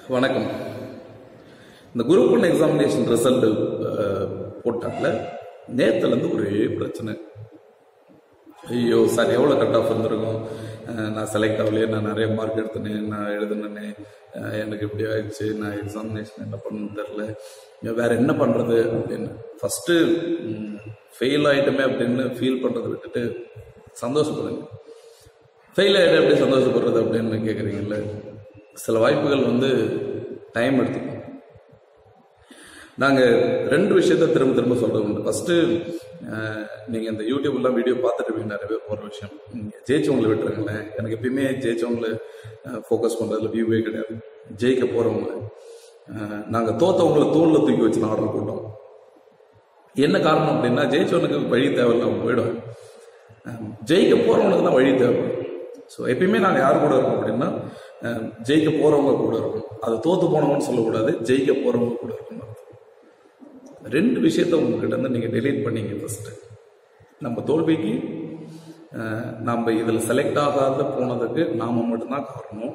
வணக்கம் இந்த group one examination result போட்டாங்கல நேற்றுலேருந்து ஒரே பிரச்சனை ஐயோ சார் எவ்வளோ கட் ஆஃப் இருந்திருக்கும் அஹ் நான் செலக்ட் ஆகலையே நான் நிறைய மார்க் எடுத்தேனே நான் எழுதுனேனே அஹ் எனக்கு இப்படி ஆயிடுச்சு நான் எக்ஸாமினேஷன் என்ன பண்ணணும்னு தெரில வேற என்ன பண்ணுறது அப்படின்னு ஃபஸ்ட்டு ஃபெயில் ஆகிட்டோமே அப்படின்னு ஃபீல் பண்ணுறதை விட்டுட்டு சந்தோஷப்படுங்க ஃபெயில் ஆகிட்டு எப்படி சந்தோஷப்படுறது அப்படின்னு கேட்குறீங்கல்ல சில வாய்ப்புகள் வந்து டைம் எடுத்துக்கும் நாங்கள் ரெண்டு விஷயத்த திரும்ப திரும்ப சொல்றது உண்டு ஃபஸ்ட்டு நீங்கள் இந்த யூடியூப்லாம் வீடியோ பார்த்துட்டு இருப்பீங்க நிறைய பேர் ஒரு விஷயம் நீங்க ஜெயிச்சவங்களை விட்டுருங்களேன் எனக்கு எப்பயுமே ஜெயிச்சவங்களை ஃபோக்கஸ் பண்ணுறதுல வியூவே கிடையாது ஜெயிக்க போகிறவங்க நாங்கள் தோத்தவங்களை தோளில் தூக்கி வச்சு ஆர்டர் போட்டோம் என்ன காரணம் அப்படின்னா ஜெயிச்சவனுக்கு வழி தேவையில்லை அவன் போயிடுவான் அஹ் ஜெயிக்க போகிறவனுக்கு தான் வழி தேவைப்படும் ஸோ எப்பயுமே நாங்கள் யார் கூட இருக்கோம் அப்படின்னா அஹ் ஜெயிக்க போகிறவங்க கூட இருக்கும் அது தோத்து போனவங்கன்னு சொல்லக்கூடாது ஜெயிக்க போகிறவங்க கூட இருக்கணும் ரெண்டு விஷயத்த உங்ககிட்ட இருந்து நீங்கள் டெலீட் பண்ணீங்க ஃபர்ஸ்ட் நம்ம தோல்விக்கு அஹ், நம்ம இதில் செலக்ட் ஆகாத போனதுக்கு நாம மட்டும்தான் காரணம்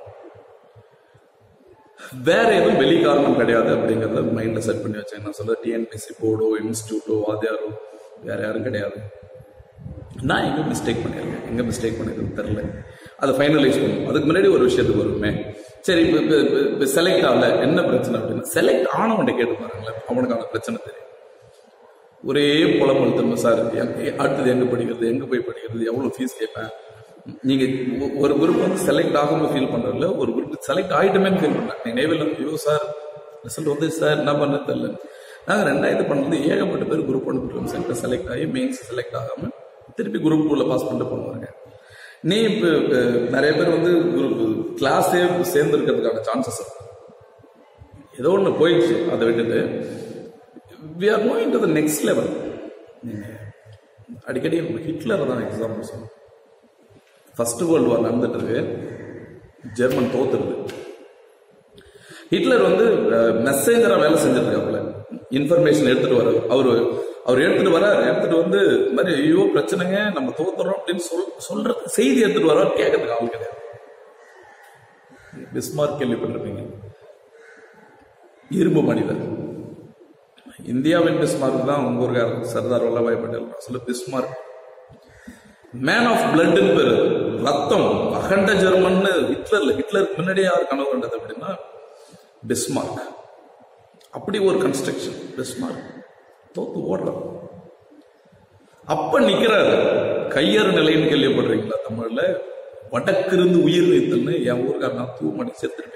வேற எதுவும் வெளி காரணம் கிடையாது அப்படிங்கறத மைண்ட்ல செட் பண்ணி வச்சேன் நான் சொல்ல டிஎன்பிசி போர்டோ இன்ஸ்டியூட்டோ வாத்தியாரோ வேற யாரும் கிடையாது நான் எங்க மிஸ்டேக் பண்ணியிருக்கேன் எங்க மிஸ்டேக் பண்ணிருக்கேன்னு தெரியல அதை ஃபைனலைஸ் பண்ணும் அதுக்கு முன்னாடி ஒரு விஷயத்துக்கு வருமே சரி இப்போ செலக்ட் ஆகல என்ன பிரச்சனை அப்படின்னா செலக்ட் ஆனவன்ட்ட கேட்டு பாருங்களேன் அவனுக்கான பிரச்சனை தெரியும் ஒரே புலம்பல் திரும்ப சார் எ- அடுத்தது எங்க படிக்கிறது எங்க போய் படிக்கிறது எவ்வளவு ஃபீஸ் கேட்பேன் நீங்க ஒ- ஒரு குரூப் வந்து செலக்ட் ஆகாம ஃபீல் பண்றதுல ஒரு குரூப் செலக்ட் ஆயிட்டுமே ஃபீல் பண்றேன் நீங்க நேவில் ஐயோ சார் ரிசல்ட் வந்து சார் என்ன பண்ண தெரியல நாங்க ரெண்டாயிரத்து பண்ணது ஏகப்பட்ட பேர் group one prelims centre select ஆகி மெயின்ஸ் செலக்ட் ஆகாம திருப்பி குரூப் டூல பாஸ் பண்ணிட்டு பண்ணுவாங்க நீ இப்போ நிறைய பேர் வந்து குரூப் கிளாஸே சேர்ந்துருக்கிறதுக்கான சான்சஸ் ஏதோ ஒன்று போயிடுச்சு அதை விட்டுட்டு we are moving to the next level அடிக்கடி நம்ம ஹிட்லர் தான் எக்ஸாம்பிள் சொல்லணும் ஃபர்ஸ்ட் வேர்ல்டு வார் நடந்துட்டு இருக்கு ஜெர்மன் தோத்துருது ஹிட்லர் வந்து மெசேஞ்சரா வேலை செஞ்சுட்டு இருக்காப்புல இன்ஃபர்மேஷன் எடுத்துட்டு வர அவர் அவர் எடுத்துட்டு வர எடுத்துட்டு வந்து இந்த மாதிரி ஐயோ பிரச்சனைங்க நம்ம தோத்துறோம் அப்படின்னு சொல் சொல்றது செய்தி எடுத்துட்டு வர கேட்கறதுக்கு ஆள் கிடையாது பிஸ்மார்க் கேள்விப்பட்டிருப்பீங்க இரும்பு மனிதர் இந்தியாவின் பிஸ்மார்க் தான் உங்க ஊருக்காரர் சர்தார் வல்லபாய் பட்டேல் சொல்ல பிஸ்மார்க் மேன் ஆஃப் பிளட்னு பேரு ரத்தம் அகண்ட ஜெர்மன்னு ஹிட்லர்ல ஹிட்லருக்கு முன்னாடியே யார் கனவு கண்டது அப்படின்னா பிஸ்மார்க் அப்படி ஒரு கன்ஸ்ட்ரக்ஷன் பிஸ்மார்க் தோத்து ஓடுறார் அப்ப நிக்கிறாரு கையறு நிலைன்னு கேள்விப்படுறீங்களா தமிழ்ல வடக்கிருந்து உயிர் நீத்தல்னு என் ஊருக்கார நான் தூமணி செத்துருப்பேன்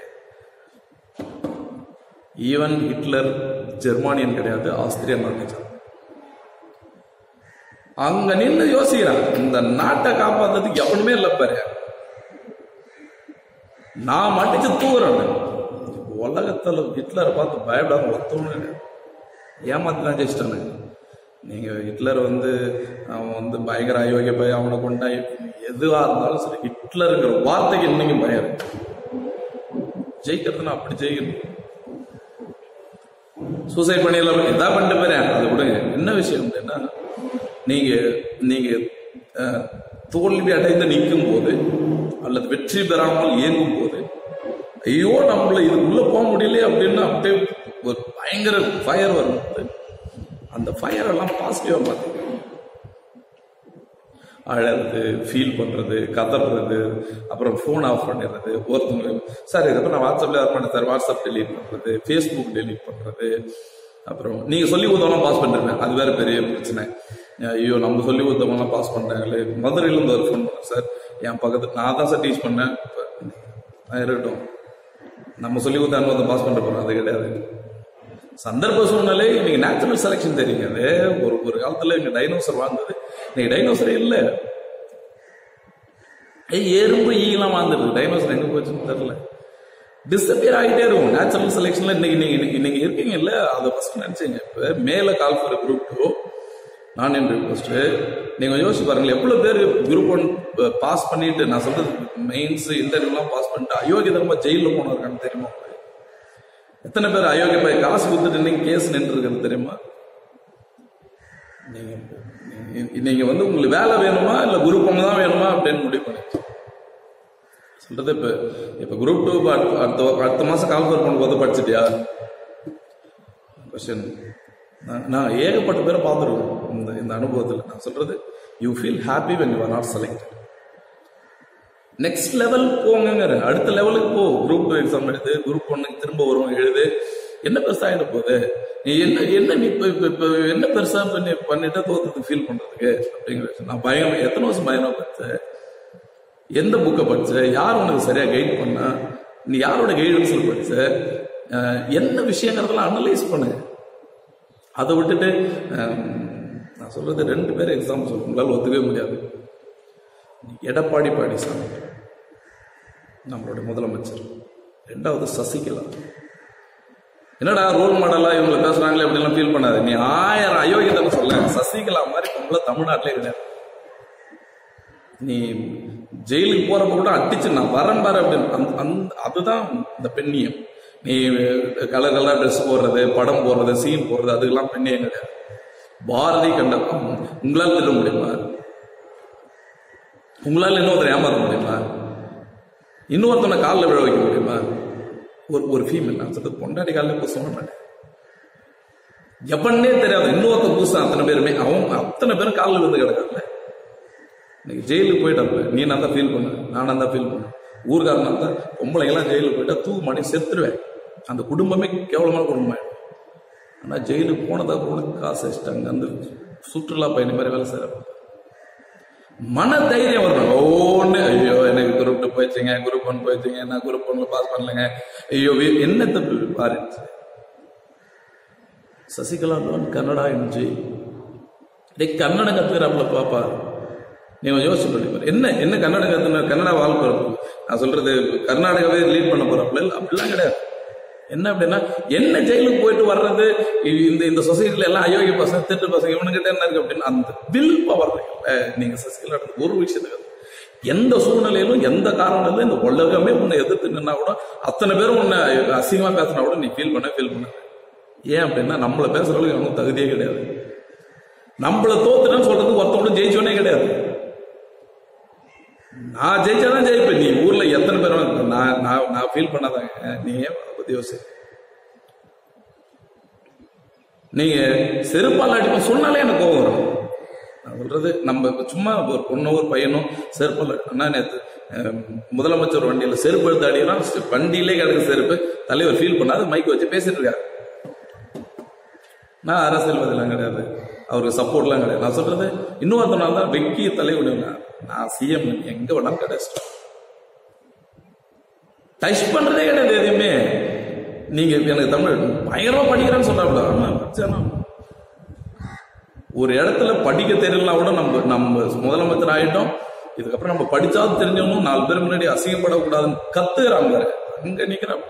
ஈவன் ஹிட்லர் ஜெர்மானியன் கிடையாது ஆஸ்திரியன் நாட்டை சார்ந்தவர். அங்க நின்று யோசிக்கிறான் இந்த நாட்டை காப்பாத்துறதுக்கு எவனுமே இல்ல பாரு நான் மட்டிச்சு தூக்குறேன் உலகத்துல ஹிட்லரை பார்த்து பயப்படாம ஒத்தவனு ஏமாத்தினா ஜெயிச்சிட்டானு நீங்க ஹிட்லர் வந்து அவன் வந்து பயங்கர அயோக்கிய பய அவனை கொண்டா எதுவா இருந்தாலும் சரி ஹிட்லருங்கிற வார்த்தைக்கு இன்னைக்கும் பயம் இருக்கு ஜெயிக்கிறதுனா அப்படி ஜெயிக்கணும் சூசைட் பண்ணிடலாம் இதா பண்ணிட்டு போறேன் அது விடுங்க என்ன விஷயம் அப்படின்னா நீங்க நீங்க அஹ், தோல்வி அடைந்து நிற்கும் போது அல்லது வெற்றி பெறாமல் இயங்கும் போது ஐயோ நம்மள இதுக்குள்ள போக முடியலையே அப்படின்னு அப்படியே ஒரு பயங்கர ஃபயர் வரும்போது அந்த ஃபயர் எல்லாம் பாசிட்டிவா மாத்திக்கணும் அழறது ஃபீல் பண்றது கதறது அப்புறம் ஃபோன் ஆஃப் பண்ணிடுறது ஒருத்தவங்க சார் இதுக்கப்புறம் நான் வாட்ஸ்அப்ல ஆஃப் பண்ணேன் சார் வாட்ஸ்அப் டெலீட் பண்றது ஃபேஸ்புக் டெலீட் பண்றது அப்புறம் நீங்க சொல்லி கொடுத்தவங்களாம் பாஸ் பண்ணிருங்க அது வேற பெரிய பிரச்சனை ஐயோ நம்ம சொல்லி கொடுத்தவங்களாம் பாஸ் பண்றாங்களே மதுரையில இருந்து ஒரு ஃபோன் பண்ணேன் சார் என் பக்கத்து நான் தான் சார் டீச் பண்ணேன் இப்ப நான் இருக்கட்டும் நம்ம சொல்லி கொடுத்த அனுபவத்தை பாஸ் பண்ண போறோம் அது கிடையாது சந்தர்ப்ப சூழ்நிலை இன்னைக்கு நேச்சுரல் செலெக்ஷன் தெரியுங்க அது ஒரு ஒரு காலத்துல இங்க டைனோசர் வாழ்ந்தது இன்னைக்கு டைனோசரே இல்ல ஏய், எறும்பு ஈலாம் வாழ்ந்துருக்கு டைனோசர் எங்க போச்சுன்னு தெரியல டிஸ்அப்பியர் ஆகிட்டே இருக்கும் நேச்சுரல் செலெக்ஷன்ல இன்னைக்கு நீங்க இன்னைக்கு நீங்க இருக்கீங்க இல்ல அதை ஃபர்ஸ்ட் நினைச்சீங்க இப்ப மேல கால் ஃபார் குரூப் டூ நான் என் ரிக்வஸ்ட் நீங்க யோசிச்சு பாருங்க எவ்வளவு பேர் குரூப் ஒன் பாஸ் பண்ணிட்டு நான் சொல்றது மெயின்ஸ் இன்டர்வியூலாம் பாஸ் பண்ணிட்டு அயோக்கியதனமா ஜெயில போனவர்கான்னு தெரியுமா உங்களுக்கு? எத்தனை பேர் அயோக்கிய போய் காசு கொடுத்துட்டு இன்னைக்கு கேஸ் நின்று இருக்கிறது தெரியுமா நீங்க நீங்க- நீங்க வந்து உங்களுக்கு வேலை வேணுமா இல்ல குரூப் ஒன்று தான் வேணுமா அப்படின்னு முடிவு பண்ணி சொல்றது இப்ப இப்ப குரூப் டூ அடுத்த அடுத்த அடுத்த மாசம் கால்ஃபர் பண்ணும்போது படிச்சிட்டியா கொஸ்டின் நான் நான் ஏகப்பட்ட பேரை பார்த்துருக்கேன் இந்த இந்த அனுபவத்தில் நான் சொல்றது you feel happy when you are not selected next level போங்கிற அடுத்த லெவலுக்கு போ குரூப் டூ எக்ஸாம் எழுது குரூப் ஒன்னுக்கு திரும்ப வரும் எழுது என்ன பெருசா ஆயிட போகுது நீ என்ன என்ன நீ இப்ப இப்ப- இப்ப என்ன பெருசா பண்ணி பண்ணிட்டு தோத்துட்டு ஃபீல் பண்றதுக்கு அப்படிங்கிற விஷயம். நான் பயம் எத்தனை வருஷம் பயம் படிச்சேன் எந்த புக்கை படிச்ச யார் உனக்கு சரியா கைட் பண்ணா நீ யாரோட கைடன்ஸ்ல படிச்ச அஹ், என்ன விஷயங்கிறதெல்லாம் அனலைஸ் பண்ணு அதை விட்டுட்டு அஹ், நான் சொல்றது ரெண்டு பேரும் எக்ஸாம்பிள் சொல்ல உங்களால் ஒத்துக்கவே முடியாது எடப்பாடி பழனிசாமி நம்மளுடைய முதலமைச்சர் ரெண்டாவது சசிகலா என்னடா ரோல் மாடலா இவங்க பேசுறாங்களே அப்படிலாம் ஃபீல் பண்ணாது நீ ஆயிரம் அயோக்கியத்தை சொல்ல சசிகலா மாதிரி பொம்பளை தமிழ்நாட்டிலே கிடையாது நீ ஜெயிலுக்கு போறப்ப கூட அடிச்சு நான் வரேன் பாரு அப்படின்னு அந்த- அந்த அதுதான் இந்த பெண்ணியம் நீ கலர் கலர் ட்ரெஸ் போடுறது படம் போடுறது சீன் போடுறது அதுக்கெல்லாம் பெண்ணியம் கிடையாது பாரதி கண்ட உங்களால் திருட முடியுமா உங்களால் இன்னொருத்தரை ஏமாற்ற முடியுமா இன்னொருத்தனை காலில் விழ வைக்க முடியுமா ஒரு ஒரு ஃபீமேல் நான் சொல்றது பொண்டாட்டி காலில் இப்போ சொல்ல மாட்டேன் எப்பன்னே தெரியாது இன்னொருத்த புதுசா அத்தனை பேருமே அவன் அத்தனை பேரும் காலில் விழுந்து கிடக்காங்கல்ல இன்னைக்கு ஜெயிலுக்கு போயிட்டாப்ல நீ நான் தான் ஃபீல் பண்ண நானும் தான் ஃபீல் பண்ணேன் ஊர்காரனா தான் பொம்பளைங்கெல்லாம் ஜெயிலுக்கு போயிட்டா தூக்கு மாட்டி செத்துருவேன் அந்த குடும்பமே கேவலமான குடும்பம் ஆயிடும். ஆனா ஜெயிலுக்கு போனதா கூட காசு வச்சுட்டாங்க அந்த சுற்றுலா பயணி மாதிரி வேலை செய்யறப்ப மன தைரியம் வரணும் ஒவ்வொன்று ஐயோ எனக்கு குரூப் டூ போயிடுச்சுங்க குரூப் ஒன் போயிடுச்சுங்க நான் குரூப் ஒன்ல பாஸ் பண்ணலங்க ஐயோ வி- என்ன தப்பு பாரு சசிகலா தான் கன்னடா என்ஜி டேய் கன்னடம் கத்துக்கிறாப்புல பாப்பா நீ கொஞ்சம் யோசிச்சு பண்ணி பாரு என்ன என்ன கன்னடம் கத்துன கன்னடா வாழ் போறப்போ நான் சொல்றது கர்நாடகாவே லீட் பண்ண போறப்பல இல்ல அப்படிலாம் கிடையாது என்ன அப்படின்னா என்ன ஜெயிலுக்கு போயிட்டு வர்றது இ- இந்த இந்த சொசைட்டில எல்லாம் அயோக்கிய பசங்க திட்டு பசங்க இவனுக்கிட்ட என்ன இருக்கு அப்படின்னு அந்த வில் பவர் நீங்க சசிகலா எடுத்த ஒரு விஷயத்துக்கு எந்த சூழ்நிலையிலும் எந்த காரணத்திலும் இந்த உலகமே உன்னை எதிர்த்து நின்னா கூட அத்தனை பேரும் உன்னை அசிங்கமா பேசினா கூட நீ ஃபீல் பண்ண ஃபீல் பண்ண ஏன் அப்படின்னா நம்மள பேசுறவங்களுக்கு அவனுக்கு தகுதியே கிடையாது நம்மள தோத்துட்டேன்னு சொல்றதுக்கு ஒருத்தவங்களும் ஜெயிச்சவனே கிடையாது நான் ஜெயிச்சாதான் ஜெயிப்பேன் நீ ஊர்ல எத்தனை பேர் வந்து- நான் நான் நான் ஃபீல் பண்ணாதாங்க நீ ஏன் அதை பத்தி யோசி நீங்க செருப்பால் அடிப்போம் சொன்னாலே எனக்கு கோவம் வரும் நான் சொல்றது நம்ம இப்ப சும்மா ஒரு பொண்ணோ ஒரு பையனும் செருப்பால் அண்ணா நேத்து அஹ், முதலமைச்சர் வண்டியில செருப்பு எடுத்து அடிக்கிறான் வண்டியிலே கிடக்கு செருப்பு தலைவர் ஃபீல் பண்ணாது மைக் வச்சு பேசிட்டு இருக்காரு நான் அரசியல்வாதிலாம் கிடையாது அவருக்கு சப்போர்ட்லாம் கிடையாது நான் சொல்றது இன்னொருத்தனா தான் வெக்கி தலைவர் நான் சிஎம் எங்க வேணாலும் கிடையாது டச் பண்றதே கிடையாது எதையுமே நீங்க எனக்கு தமிழ் பயங்கரமா படிக்கிறேன்னு சொல்றாப்ல ஆமா படிச்சானா ஒரு இடத்துல படிக்க தெரியலனா கூட நம்ம நம்ம முதலமைச்சர் ஆயிட்டோம் இதுக்கப்புறம் நம்ம படிச்சாவது தெரிஞ்சவனும் நாலு பேர் முன்னாடி அசிங்கப்படக்கூடாதுன்னு கத்துக்கிறாங்க பாரு. அங்க நிக்கிறாப்ல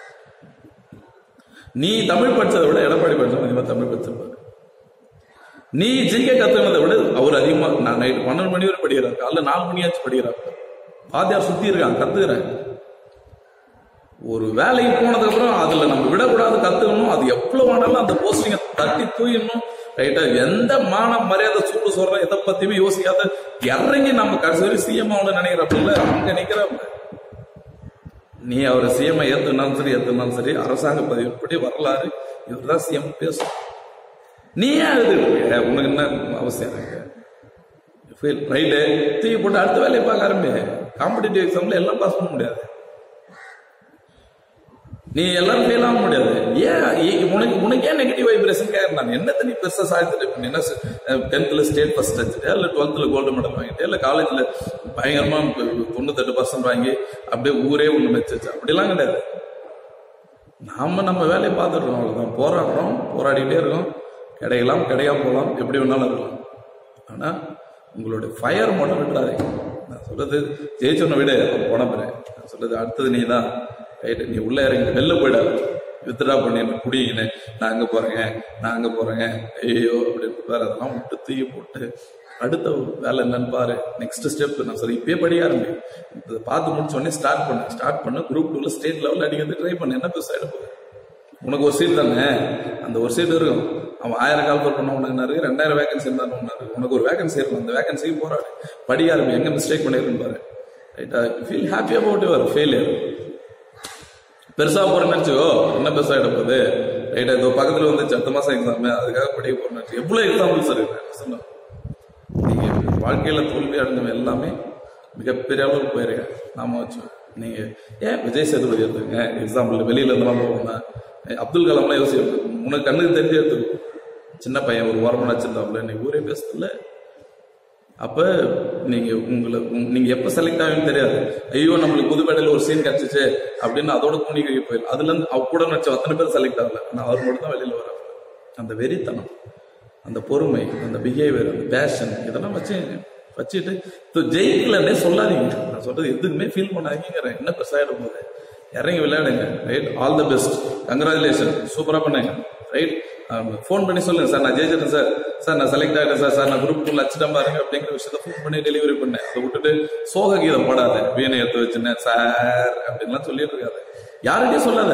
நீ தமிழ் படிச்சதை விட எடப்பாடி படிச்சவன் அதிகமா தமிழ் படிச்சிருப்பாரு நீ ஜிகே கத்துனதை விட அவர் அதிகமா நான் நைட்டு பன்னெண்டு மணி வரை படிக்கிறார் காலைல நாலு மணியாச்சும் படிக்கிறார் வாத்தியார் சுத்தி இருக்கான் கத்துக்கிறேன் ஒரு வேலைக்கு போனதுக்கு அப்புறம் அதுல நம்ம விடக்கூடாது கத்துக்கணும் அது எவ்வளவு ஆனாலும் அந்த போஸ்டிங்க தட்டி தூயிடணும் ரைட்டா எந்த மான மரியாதை சூடு சொல்றோம் எதை பத்தியுமே யோசிக்காத இறங்கி நம்ம கடைசி வரை சிஎம் ஆகணும்னு நினைக்கிறப்ப அங்க நிக்கிறப்ப நீ அவர் சிஎம் ஏத்துனாலும் சரி ஏத்துனாலும் சரி அரசாங்க பதிவுப்படி வரலாறு இவர் தான் சிஎம் பேசும் நீ ஏன் எழுதுட்டு உனக்கு என்ன அவசியம் இருக்கு ரைட்டு தூக்கி போட்டு அடுத்த வேலையை பார்க்க ஆரம்பி காம்படிட்டிவ் எக்ஸாம்ல எல்லாம் பாஸ் பண்ண முடியாது நீ எல்லாரும் ஃபெயில் ஆக முடியாது ஏன் ஏ- உனக்கு உனக்கு ஏன் நெகட்டிவ் வைப்ரேஷன் கேட்கறான் என்னத்தை நீ பெருசா சாதித்துட்டு இருக்க? நீ என்ன டென்த்ல ஸ்டேட் ஃபர்ஸ்ட் வச்சுட்டியா இல்ல டுவெல்த்ல கோல்டு மெடல் வாங்கிட்டியா இல்ல காலேஜ்ல பயங்கரமா தொண்ணூத்தெட்டு பர்சன்ட் வாங்கி அப்படியே ஊரே ஒண்ணு வச்சு அப்படிலாம் கிடையாது நாம நம்ம வேலையை பார்த்துட்டு இருக்கோம் அவ்வளவுதான் போராடுறோம் போராடிட்டே இருக்கோம் கிடைக்கலாம் கிடைக்காம போகலாம் எப்படி வேணாலும் இருக்கலாம் ஆனா உங்களுடைய ஃபயர் மட்டும் விட்டுறாதீங்க நான் சொல்றது ஜெயிச்சவனை விட போன பிறகு நான் சொல்றது அடுத்தது நீ தான் ரைட்டு நீ உள்ள இறங்கி வெளில போயிடாத வித்ரா பண்ணி குடிங்கன்னு நான் அங்க போறேங்க நான் அங்க போறேங்க ஐயோ அப்படின்னு வேற அதெல்லாம் விட்டு தூக்கி போட்டு அடுத்த வேலை என்னன்னு பாரு நெக்ஸ்ட் ஸ்டெப் நான் சொல்லி இப்பயே படிக்க ஆரம்பி இதை பார்த்து முடிச்ச உடனே ஸ்டார்ட் பண்ணு ஸ்டார்ட் பண்ணு குரூப் டூல ஸ்டேட் லெவல் அடிக்கிறது ட்ரை பண்ணு என்ன பெருசா எடுப்போம் உனக்கு ஒரு சீட் தானே அந்த ஒரு சீட் இருக்கும் அவன் ஆயிரம் கால் பண்ண உனக்கு என்ன இருக்கு ரெண்டாயிரம் வேகன்சி இருந்தாலும் ஒன்று இருக்கு உனக்கு ஒரு வேகன்சி இருக்கும் அந்த வேகன்சிக்கு போராடு படிக்க ஆரம்பி எங்க மிஸ்டேக் பண்ணிருக்குன்னு பாரு ரைட்டா feel happy about your failure பெருசா போறேன்னு நினைச்சுக்கோ என்ன பெருசா ஆயிட போகுது ரைட்டா இதோ பக்கத்துல வந்து அடுத்த மாசம் எக்ஸாம் அதுக்காக படிக்க போறேன்னு நினைச்சு எவ்வளவு எக்ஸாம்பிள்ஸ் இருக்கு சொன்னா நீங்க வாழ்க்கையில தோல்வி அடைஞ்சவங்க எல்லாமே மிகப்பெரிய அளவுக்கு போயிருங்க நாம வச்சு நீங்க ஏன் விஜய் சேதுபதி எடுத்துங்க எக்ஸாம்பிள் வெளியில இருந்தெல்லாம் போவாங்க அப்துல் கலாம்லாம் யோசிச்சு உனக்கு கண்ணுக்கு தெரிஞ்சு எடுத்துக்கோ சின்ன பையன் ஒரு வாரம் வச்சிருந்தாப்புல நீ ஊரே பேசுறதுல அப்ப நீங்க உங்களை உங்க- நீங்க எப்ப செலக்ட் ஆகுன்னு தெரியாது ஐயோ நம்மளுக்கு புதுப்பேட்டையில ஒரு சீன் கிடைச்சிச்சு அப்படின்னு அதோட துணி கை போயிடும் அதுல இருந்து அவ கூட நடிச்ச அத்தனை பேர் செலக்ட் ஆகல ஆனா அவர் மட்டும் தான் வெளியில வர அந்த வெறித்தனம் அந்த பொறுமை அந்த பிஹேவியர் அந்த பேஷன் இதெல்லாம் வச்சு வச்சுட்டு இப்போ ஜெயிக்கலன்னே சொல்லாதீங்க நான் சொல்றது எதுக்குமே ஃபீல் பண்ணாதீங்கிறேன் என்ன பெருசாயிட போகுது இறங்கி விளையாடுங்க right all the best congratulation சூப்பரா பண்ணுங்க ரைட் ஃபோன் பண்ணி சொல்லுங்க சார் நான் ஜெயிச்சிட்டேன் சார் சார் நான் செலக்ட் ஆகிட்டேன் சார் சார் நான் குரூப் டூ லட்சிடம் பாருங்க அப்படிங்கிற விஷயத்த ஃபோன் பண்ணி டெலிவரி பண்ணேன் அதை விட்டுட்டு சோக கீதம் போடாத வீணை எடுத்து வச்சுனேன் சார் அப்படின்லாம் சொல்லிட்டு இருக்காது யார்கிட்டயும் சொல்லாத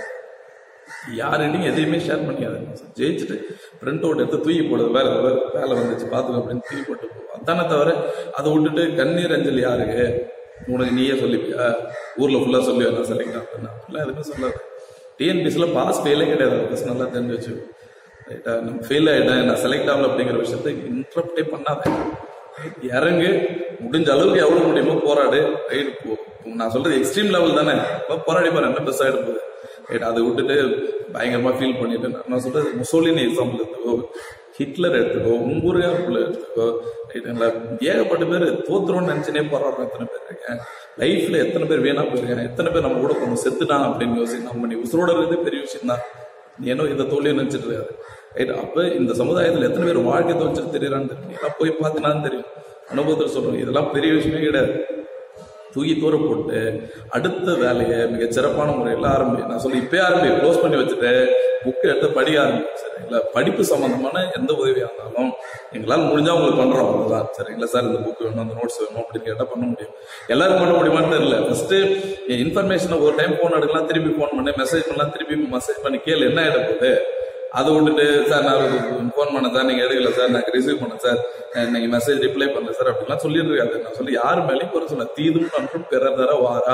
யார்கிட்டையும் எதையுமே ஷேர் பண்ணிக்காது ஜெயிச்சுட்டு பிரிண்ட் அவுட் எடுத்து தூக்கி போடுது வேலை வேலை வேலை வந்துச்சு பார்த்துக்கோ அப்படின்னு தூக்கி போட்டு போ அதானே தவிர அதை விட்டுட்டு கண்ணீர் அஞ்சலி யாருக்கு உனக்கு நீயே சொல்லிப்பியா ஊர்ல ஃபுல்லா சொல்லுவியா நான் செலக்ட் ஆகுதுன்னா அப்படிலாம் எதுவுமே சொல்லாது டிஎன்பிசியில் பாஸ் ஃபெயிலே கிடையாது ஃபஸ்ட் நல்லா தெரிஞ்சு வச்சு ரைட்டா நம்ம ஃபெயில் ஆகிட்டேன் நான் செலக்ட் ஆகல அப்படிங்கிற விஷயத்த இன்டரப்டே பண்ணாத Right? இறங்கு முடிஞ்ச அளவுக்கு எவ்வளவு முடியுமோ போராடு ரைட் போ நான் சொல்றது எக்ஸ்ட்ரீம் லெவல் தானே அப்ப போராடி பாரு என்ன பெஸ்ட் ஆயிட போகுது ரைட் அதை விட்டுட்டு பயங்கரமா ஃபீல் பண்ணிட்டு நான் நான் சொல்றது முசோலினி எக்ஸாம்பிள் எடுத்துக்கோ ஹிட்லர் எடுத்துக்கோ உங்கூரியாருக்குள்ள எடுத்துக்கோ ரைட்டுங்களா ஏகப்பட்ட பேர் தோத்துறோம்னு நினைச்சுனே போராடுறோம் எத்தனை பேர் இருக்கேன் லைஃப்ல எத்தனை பேர் வீணா போயிருக்காங்க எத்தனை பேர் நம்ம கூட கொஞ்சம் செத்துட்டான் அப்படின்னு யோசி நம்ம நீ உசுரோட இருக்கிறதே பெரிய விஷயம் தான் நீ என்ன இந்த தோல்வியை நினைச்சிட்டு இருக்காது ரைட் அப்ப இந்த சமுதாயத்துல எத்தனை பேர் வாழ்க்கை தோச்சிட்டு தெரியறான்னு தெரியும் நீ எல்லாம் போய் பார்த்தினாலும் தெரியும் அனுபவத்தில் சொல்றோம் இதெல்லாம் பெரிய விஷயமே கிடையாது தூக்கி தூர போட்டு அடுத்த வேலையை மிக சிறப்பான முறையில் ஆரம்பி நான் சொல்லி இப்பயே ஆரம்பி க்ளோஸ் பண்ணி வச்சுட்டு புக்கை எடுத்து படிக்க ஆரம்பி சரிங்களா படிப்பு சம்பந்தமான எந்த உதவியா இருந்தாலும் எங்களால் முடிஞ்சா உங்களுக்கு பண்றோம் அவ்வளவுதான் சரிங்களா சார் இந்த புக் வேணும் அந்த நோட்ஸ் வேணும் அப்படின்னு கேட்டா பண்ண முடியும் எல்லாரும் பண்ண முடியுமான்னு தெரியல ஃபர்ஸ்ட் இன்ஃபர்மேஷனை ஒரு டைம் போன் எடுக்கலாம் திருப்பி போன் பண்ணி மெசேஜ் பண்ணலாம் திருப்பி மெசேஜ் பண்ணி கேளு என்ன ஆயிட போகுது அதை விட்டுட்டு சார் நான் ஃபோன் பண்ணேன் சார் நீங்க எடுக்கல சார் நான் ரிசீவ் பண்ணேன் சார் அஹ் நீங்க மெசேஜ் ரிப்ளை பண்ணல சார் அப்படிலாம் சொல்லிட்டு இருக்காது நான் சொல்லி யார் மேலேயும் குறை சொல்ல தீதும் நன்றும் பிறர் தர வாரா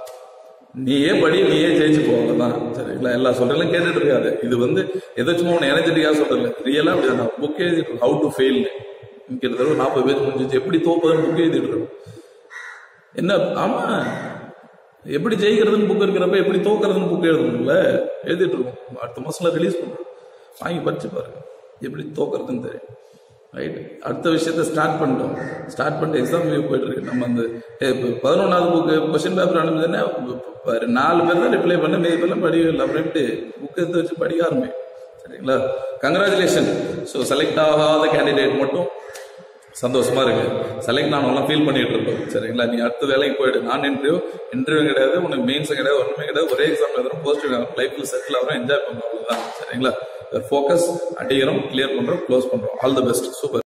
நீயே படி நீயே ஜெயிச்சு போவதான் சரிங்களா எல்லா சொல்றதும் கேட்டுட்டு இருக்காது இது வந்து எதாச்சும் உன எனர்ஜெட்டிக்கா சொல்றல ரியலா அப்படி நான் புக் எழுதிட்டு ஹவு டு ஃபெயில் கிட்டத்தட்ட ஒரு நாற்பது பேர் முடிஞ்சிச்சு எப்படி தோப்பதுன்னு புக் எழுதிட்டு இருக்கோம் என்ன ஆமா எப்படி ஜெயிக்கிறதுன்னு புக் இருக்கிறப்ப எப்படி தோக்குறதுன்னு புக் எழுதணும்ல எழுதிட்டு இருக்கோம் அடுத்த மாசம்ல ரிலீஸ் பண்றோம் வாங்கி படிச்சு பாருங்க எப்படி தோக்குறதுன்னு தெரியும் ரைட் அடுத்த விஷயத்த ஸ்டார்ட் பண்ணிட்டோம் ஸ்டார்ட் பண்ணிட்டு எக்ஸாம் போயிட்டு இருக்கு நம்ம அந்த ஏ, இப்ப பதினொன்றாவது புக்கு கொஸ்டின் பேப்பர் அனுப்புதுன்னா பாரு, நாலு பேர் தான் ரிப்ளை பண்ண மீதி பேர்லாம் படிக்கல அப்படின்ட்டு புக் எடுத்து வச்சு படிக்க ஆரம்பி சரிங்களா கங்க்ராச்சுலேஷன் ஸோ செலக்ட் ஆகாத கேண்டிடேட் மட்டும் சந்தோஷமா இருக்கு செலக்ட் ஆனவங்களாம் ஃபீல் பண்ணிட்டு இருக்கோம் சரிங்களா நீ அடுத்த வேலைக்கு போயிடு நான் இன்டர்வியூ இன்டர்வியூ கிடையாது உனக்கு மெயின்ஸ் கிடையாது ஒண்ணுமே கிடையாது ஒரே எக்ஸாம் எழுதுறோம் போஸ்ட் லைஃப்ல செட்டில் ஆகிறோம் என்ஜாய் பண்றோம் அவ்வளவுதான் சரிங்களா ஃபோக்கஸ் அடிக்கிறோம் கிளியர் பண்றோம் க்ளோஸ் பண்றோம் ஆல் தி பெஸ்ட் சூப்பர்